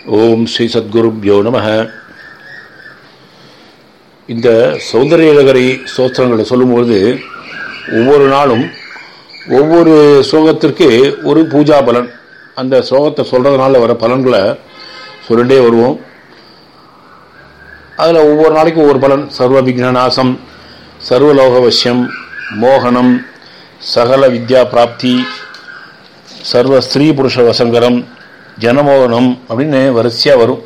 ஓம் ஸ்ரீ சத்குருப்யோ நம இந்த சௌந்தரியலகரி ஸ்தோத்திரங்களை சொல்லும்போது ஒவ்வொரு நாளும் ஒவ்வொரு ஸ்லோகத்திற்கு ஒரு பூஜா பலன் அந்த ஸ்லோகத்தை சொல்கிறதுனால வர பலன்களை சொல்லிட்டே வருவோம் அதில் ஒவ்வொரு நாளைக்கும் ஒவ்வொரு பலன் சர்வ விக்னநாசம் சர்வலோகவசியம் மோகனம் சகல வித்யா பிராப்தி சர்வ ஸ்திரீ புருஷ வசங்கரம் ஜனமோகனம் அப்படின்னு வரிசையாக வரும்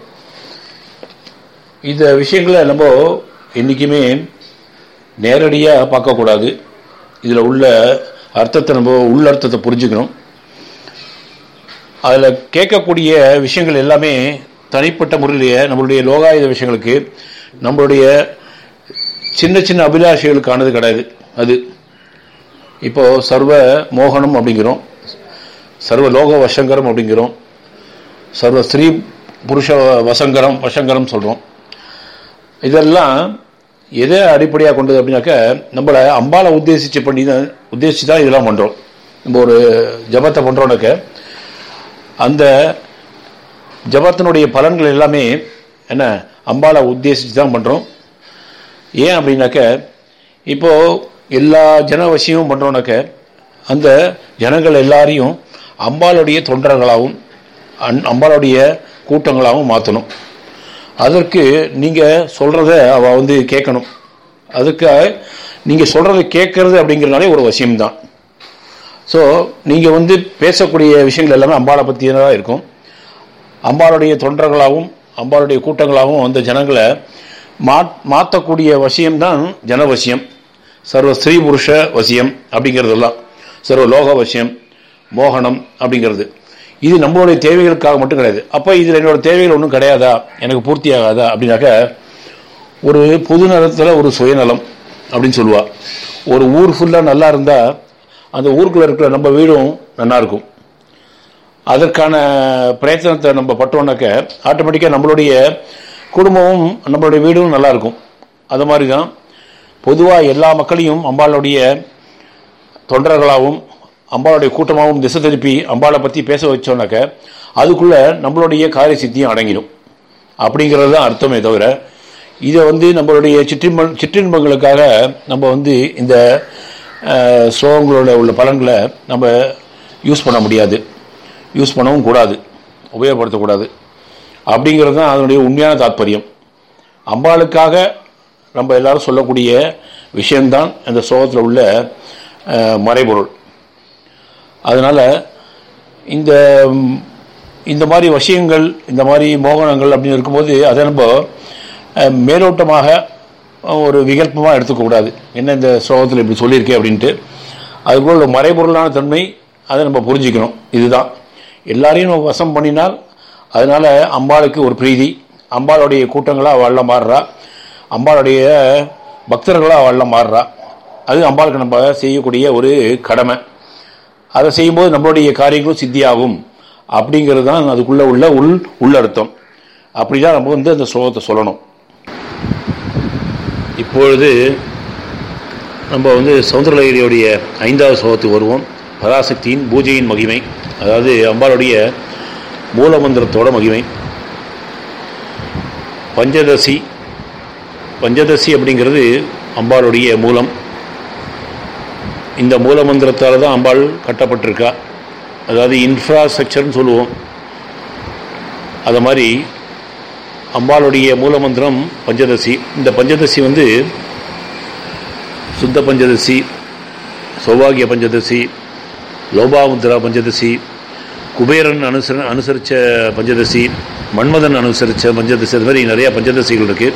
இந்த விஷயங்களை நம்ம என்றைக்குமே நேரடியாக பார்க்கக்கூடாது இதில் உள்ள அர்த்தத்தை நம்ம உள்ளர்த்தத்தை புரிஞ்சுக்கணும் அதில் கேட்கக்கூடிய விஷயங்கள் எல்லாமே தனிப்பட்ட முறையிலேயே நம்மளுடைய லோகாயுத விஷயங்களுக்கு நம்மளுடைய சின்ன சின்ன அபிலாஷைகளுக்கானது கிடையாது அது இப்போ சர்வ மோகனம் அப்படிங்கிறோம் சர்வ லோக வசங்கரம் அப்படிங்கிறோம் சர்வ ஸ்திரீ புருஷ வசங்கரம் வசங்கரம் சொல்கிறோம் இதெல்லாம் எதை அடிப்படையாக கொண்டது அப்படின்னாக்க நம்மளை அம்பாலை உத்தேசித்து பண்ணி தான் உத்தேசித்து தான் இதெல்லாம் பண்ணுறோம் நம்ம ஒரு ஜபத்தை பண்ணுறோன்னாக்க அந்த ஜபத்தினுடைய பலன்கள் எல்லாமே என்ன அம்பாலை உத்தேசித்து தான் பண்ணுறோம் ஏன் அப்படின்னாக்க இப்போது எல்லா ஜனவசியமும் பண்ணுறோன்னாக்க அந்த ஜனங்கள் எல்லாரையும் அம்பாளுடைய தொண்டர்களாகவும் அன் அம்பாளுடைய கூட்டங்களாகவும் மாற்றணும் அதற்கு நீங்கள் சொல்கிறத அவள் வந்து கேட்கணும் அதுக்கு நீங்கள் சொல்கிறத கேட்கறது அப்படிங்கிறனாலே ஒரு வசியம்தான் ஸோ நீங்கள் வந்து பேசக்கூடிய விஷயங்கள் எல்லாமே அம்பாளை பற்றியதாக இருக்கும் அம்பாளுடைய தொண்டர்களாகவும் அம்பாளுடைய கூட்டங்களாகவும் அந்த ஜனங்களை மா மாற்றக்கூடிய வசியம்தான் ஜனவசியம் சர்வ ஸ்திரீ புருஷ வசியம் அப்படிங்கிறதெல்லாம் சர்வ லோக வசியம் மோகனம் அப்படிங்கிறது இது நம்மளுடைய தேவைகளுக்காக மட்டும் கிடையாது அப்போ இதில் என்னோட தேவைகள் ஒன்றும் கிடையாதா எனக்கு பூர்த்தி ஆகாதா அப்படின்னாக்க ஒரு பொது நலத்தில் ஒரு சுயநலம் அப்படின்னு சொல்லுவா ஒரு ஊர் ஃபுல்லாக நல்லா இருந்தால் அந்த ஊருக்குள்ளே இருக்கிற நம்ம வீடும் நல்லா இருக்கும் அதற்கான பிரயத்தனத்தை நம்ம பட்டோம்னாக்க ஆட்டோமேட்டிக்காக நம்மளுடைய குடும்பமும் நம்மளுடைய வீடும் நல்லா இருக்கும் அது மாதிரி தான் பொதுவாக எல்லா மக்களையும் அம்பாளுடைய தொண்டர்களாகவும் அம்பாளுடைய கூட்டமாகவும் திசை திருப்பி அம்பாளை பற்றி பேச வச்சோன்னாக்க அதுக்குள்ளே நம்மளுடைய காரிய சித்தியும் அடங்கிடும் அப்படிங்கிறது தான் அர்த்தமே தவிர இதை வந்து நம்மளுடைய சிற்றின்ப சிற்றின்பங்களுக்காக நம்ம வந்து இந்த ஸ்லோகங்களோட உள்ள பலன்களை நம்ம யூஸ் பண்ண முடியாது யூஸ் பண்ணவும் கூடாது உபயோகப்படுத்தக்கூடாது அப்படிங்கிறது தான் அதனுடைய உண்மையான தாற்பயம் அம்பாளுக்காக நம்ம எல்லாரும் சொல்லக்கூடிய விஷயம்தான் இந்த ஸ்லோகத்தில் உள்ள மறைபொருள் அதனால் இந்த இந்த மாதிரி விஷயங்கள் இந்த மாதிரி மோகனங்கள் அப்படின்னு இருக்கும்போது அதை நம்ம மேலோட்டமாக ஒரு விகல்பமாக எடுத்துக்கக்கூடாது என்ன இந்த ஸ்லோகத்தில் இப்படி சொல்லியிருக்கேன் அப்படின்ட்டு அதுக்குள்ள ஒரு மறைபொருளான தன்மை அதை நம்ம புரிஞ்சுக்கணும் இதுதான் எல்லாரையும் நம்ம வசம் பண்ணினால் அதனால் அம்பாளுக்கு ஒரு பிரீதி அம்பாளுடைய கூட்டங்களாக அவள்லாம் மாறுறா அம்பாளுடைய பக்தர்களாக அவள்லாம் மாறுறா அது அம்பாளுக்கு நம்ம செய்யக்கூடிய ஒரு கடமை அதை செய்யும்போது நம்மளுடைய காரியங்களும் சித்தியாகும் அப்படிங்கிறது தான் அதுக்குள்ளே உள்ள உள் உள்ளர்த்தம் அப்படி தான் நம்ம வந்து அந்த ஸ்லோகத்தை சொல்லணும் இப்பொழுது நம்ம வந்து சவுந்தரலகிரியுடைய ஐந்தாவது ஸ்லோகத்துக்கு வருவோம் பராசக்தியின் பூஜையின் மகிமை அதாவது அம்பாளுடைய மூலமந்திரத்தோட மகிமை பஞ்சதசி பஞ்சதசி அப்படிங்கிறது அம்பாளுடைய மூலம் இந்த மூலமந்திரத்தால் தான் அம்பாள் கட்டப்பட்டிருக்கா அதாவது இன்ஃப்ராஸ்ட்ரக்சர்னு சொல்லுவோம் அது மாதிரி அம்பாளுடைய மூலமந்திரம் பஞ்சதசி இந்த பஞ்சதசி வந்து சுத்த பஞ்சதசி சௌபாகிய பஞ்சதசி லோபாமுத்ரா பஞ்சதசி குபேரன் அனுசர அனுசரித்த பஞ்சதசி மன்மதன் அனுசரித்த பஞ்சதசி அது மாதிரி நிறையா பஞ்சதசிகள் இருக்குது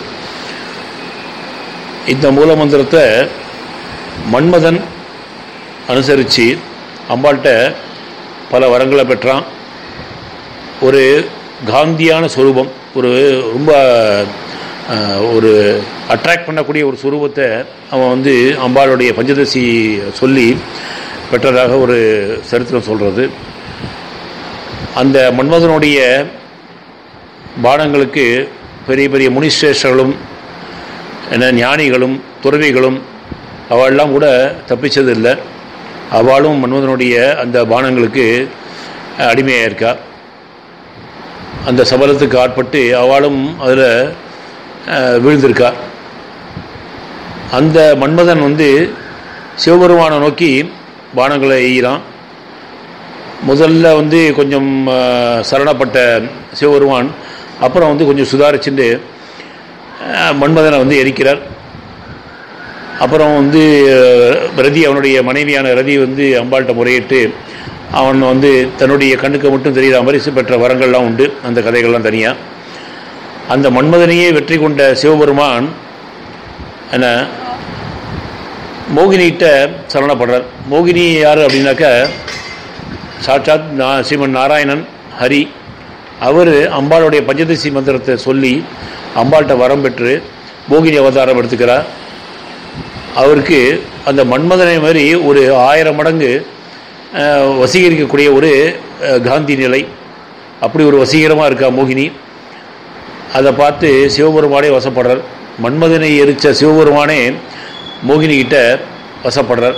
இந்த மூலமந்திரத்தை மன்மதன் அனுசரித்து அம்பாள்கிட்ட பல வரங்களை பெற்றான் ஒரு காந்தியான ஸ்வரூபம் ஒரு ரொம்ப ஒரு அட்ராக்ட் பண்ணக்கூடிய ஒரு சுரூபத்தை அவன் வந்து அம்பாளுடைய பஞ்சதசி சொல்லி பெற்றதாக ஒரு சரித்திரம் சொல்கிறது அந்த மன்மதனுடைய பானங்களுக்கு பெரிய பெரிய முனிஸ்ரேஷ்டர்களும் என்ன ஞானிகளும் துறவிகளும் அவள்லாம் கூட தப்பிச்சது இல்லை அவளும் மன்மதனுடைய அந்த பானங்களுக்கு அடிமையாக இருக்கா அந்த சபலத்துக்கு ஆட்பட்டு அவளும் அதில் வீழ்ந்திருக்கா அந்த மன்மதன் வந்து சிவபெருமானை நோக்கி பானங்களை எய்கிறான் முதல்ல வந்து கொஞ்சம் அஹ், சரணப்பட்ட சிவபெருமான் அப்புறம் வந்து கொஞ்சம் சுதாரிச்சுட்டு அஹ், மன்மதனை வந்து எரிக்கிறார் அப்புறம் வந்து அஹ், ரதி அவனுடைய மனைவியான ரதி வந்து அம்பாள்கிட்ட முறையிட்டு அவன் வந்து தன்னுடைய கண்ணுக்கு மட்டும் தெரிகிற மாதிரி பெற்ற வரங்கள்லாம் உண்டு அந்த கதைகள்லாம் தனியாக அந்த மன்மதனையே வெற்றி கொண்ட சிவபெருமான் என்ன மோகினிகிட்ட சரணப்படுறார் மோகினி யார் அப்படின்னாக்க சாட்சாத் நா- ஸ்ரீமன் நாராயணன் ஹரி அவர் அம்பாளுடைய பஞ்சதசி மந்திரத்தை சொல்லி அம்பாள்கிட்ட வரம் பெற்று மோகினி அவதாரம் எடுத்துக்கிறார் அவருக்கு அந்த மன்மதனை மாதிரி ஒரு ஆயிரம் மடங்கு அஹ், வசீகரிக்கக்கூடிய ஒரு அஹ், காந்தி நிலை அப்படி ஒரு வசீகரமாக இருக்கா மோகினி அதை பார்த்து சிவபெருமானே வசப்படுறார் மன்மதனை எரிச்ச சிவபெருமானே மோகினி கிட்ட வசப்படுறார்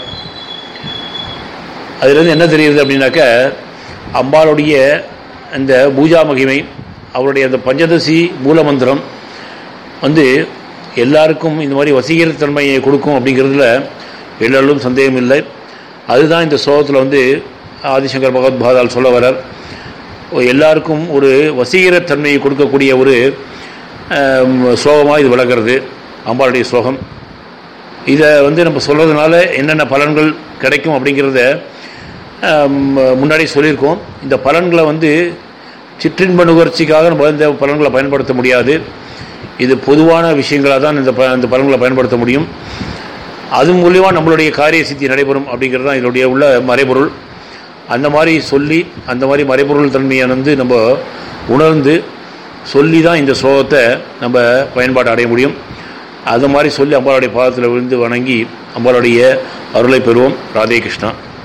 அதுலேருந்து என்ன தெரியுது அப்படின்னாக்க அம்பாளுடைய அந்த பூஜா மகிமை அவருடைய அந்த பஞ்சதசி மூலமந்திரம் வந்து எல்லாருக்கும் இந்த மாதிரி வசீகரத்தன்மையை கொடுக்கும் அப்படிங்கிறதுல எல்லோரும் சந்தேகம் இல்லை அதுதான் இந்த ஸ்லோகத்தில் வந்து ஆதிசங்கர் பகவத்பாதால் சொல்ல வரார் எல்லாருக்கும் ஒரு வசீகரத்தன்மையை கொடுக்கக்கூடிய ஒரு ஸ்லோகமாக இது விளக்குறது அம்பாளுடைய ஸ்லோகம் இதை வந்து நம்ம சொல்கிறதுனால என்னென்ன பலன்கள் கிடைக்கும் அப்படிங்கிறத ஆம், முன்னாடி சொல்லியிருக்கோம் இந்த பலன்களை வந்து சிற்றின்ப நுகர்ச்சிக்காக நம்ம இந்த பலன்களை பயன்படுத்த முடியாது இது பொதுவான விஷயங்களாக தான் இந்த ப இந்த பலன்களை பயன்படுத்த முடியும் அது மூலியமாக நம்மளுடைய காரிய சித்தி நடைபெறும் அப்படிங்கிறது தான் இதனுடைய உள்ள மறைபொருள் அந்த மாதிரி சொல்லி அந்த மாதிரி மறைபொருள் தன்மையை வந்து நம்ம உணர்ந்து சொல்லி தான் இந்த ஸ்லோகத்தை நம்ம பயன்பாடு அடைய முடியும் அது மாதிரி சொல்லி அம்பாளுடைய பாதத்தில் விழுந்து வணங்கி அம்பாளுடைய அருளை பெறுவோம் ராதே கிருஷ்ணா